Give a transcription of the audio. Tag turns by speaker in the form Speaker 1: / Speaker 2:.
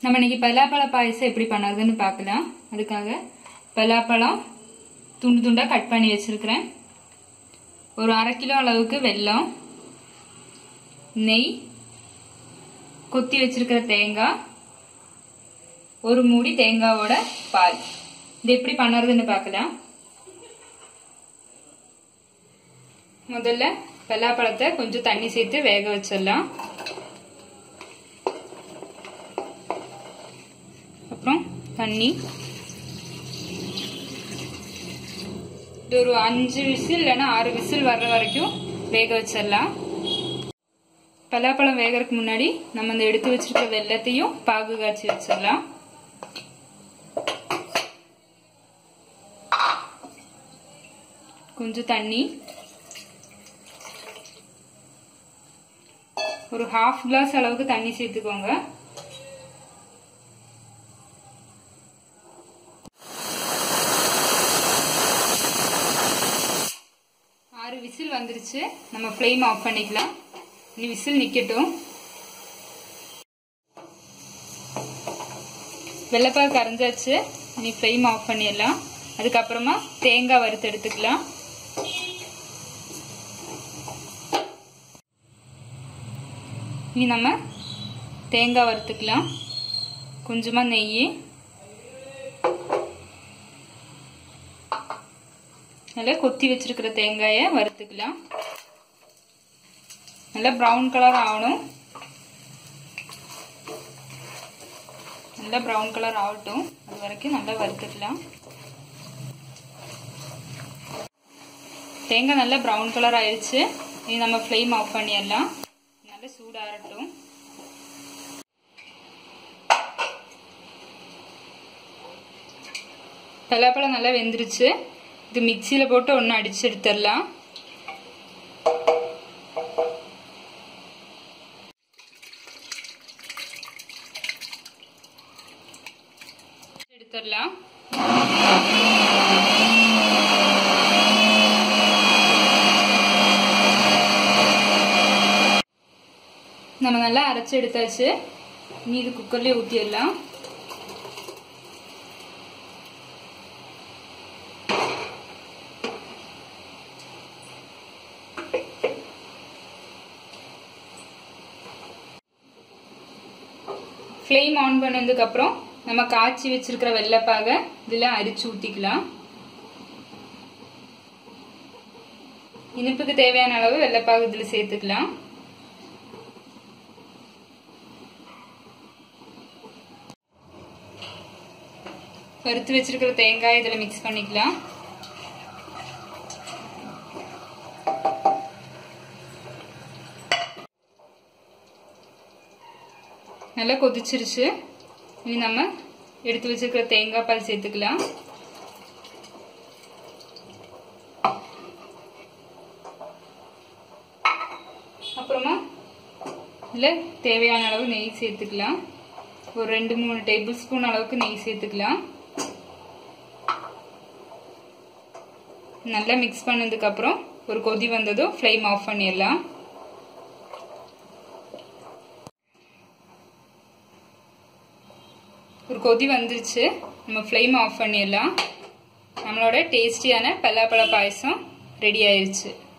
Speaker 1: நம்ம இன்னைக்கு பலாப்பழ பாயசம் எப்படி பண்ணுறதுன்னு பார்க்கலாம் அதுக்காக பலாப்பழம் துண்டு துண்டாக கட் பண்ணி வச்சிருக்கிறேன் ஒரு அரை கிலோ அளவுக்கு வெல்லம் நெய் கொத்தி வச்சிருக்கிற தேங்காய் ஒரு மூடி தேங்காவோட பால் இது எப்படி பண்ணுறதுன்னு பார்க்கலாம் முதல்ல பலாப்பழத்தை கொஞ்சம் தண்ணி சேர்த்து வேக வச்சிடலாம் அப்புறம் தண்ணி இது ஒரு அஞ்சு விசில் இல்லைன்னா ஆறு விசில் வர்ற வரைக்கும் வேக வச்சிடலாம் பலாப்பழம் வேகறதுக்கு முன்னாடி நம்ம இந்த எடுத்து வச்சிருக்க வெள்ளத்தையும் பாகு காய்ச்சி வச்சிடலாம் கொஞ்சம் தண்ணி ஒரு ஹாஃப் கிளாஸ் அளவுக்கு தண்ணி சேர்த்துக்கோங்க ஆறு விசில் வந்துருச்சு நம்ம ஃப்ளேம் ஆஃப் பண்ணிக்கலாம் இனி விசில் நிக்கட்டும் வெள்ளைப்பால் கரைஞ்சாச்சு இனி ஃப்ளேம் ஆஃப் பண்ணிடலாம் அதுக்கப்புறமா தேங்காய் வறுத்து எடுத்துக்கலாம் இனி நம்ம தேங்காய் வறுத்துக்கலாம் கொஞ்சமாக நெய் நல்லா கொத்தி வச்சிருக்கிற தேங்காயை வறுத்துக்கலாம் நல்லா ப்ரௌன் கலர் ஆகணும் நல்லா ப்ரௌன் கலர் ஆகட்டும் அது வரைக்கும் நல்லா வறுத்துக்கலாம் தேங்காய் நல்லா ப்ரௌன் கலர் ஆயிடுச்சு இனி நம்ம ஃப்ளேம் ஆஃப் பண்ணிடலாம் நல்லா சூடாகட்டும் பலாப்பழம் நல்லா வெந்துருச்சு இது மிக்சியில் போட்டு ஒன்று அடிச்சு எடுத்துடலாம் எடுத்துடலாம் நம்ம நல்லா அரைச்சு எடுத்தாச்சு இனி இது குக்கர்லேயே ஊற்றிடலாம் ஃப்ளேம் ஆன் பண்ணதுக்கு அப்புறம் நம்ம காய்ச்சி வச்சிருக்கிற வெள்ளைப்பாக இதில் அரிச்சு ஊற்றிக்கலாம் இனிப்புக்கு தேவையான அளவு வெள்ளைப்பாகு இதில் சேர்த்துக்கலாம் வறுத்து வச்சிருக்கிற தேங்காய் இதில் மிக்ஸ் பண்ணிக்கலாம் நல்லா கொதிச்சிருச்சு இனி நம்ம எடுத்து வச்சிருக்கிற தேங்காய் பால் சேர்த்துக்கலாம் அப்புறமா இதில் தேவையான அளவு நெய் சேர்த்துக்கலாம் ஒரு ரெண்டு மூணு டேபிள் ஸ்பூன் அளவுக்கு நெய் சேர்த்துக்கலாம் நல்லா மிக்ஸ் பண்ணதுக்கு அப்புறம் ஒரு கொதி வந்ததும் ஃப்ளேம் ஆஃப் பண்ணிடலாம் ஒரு கொதி வந்துருச்சு நம்ம ஃப்ளேம் ஆஃப் பண்ணிடலாம் நம்மளோட டேஸ்டியான பல்லாப்பழ பாயசம் ரெடி ஆயிருச்சு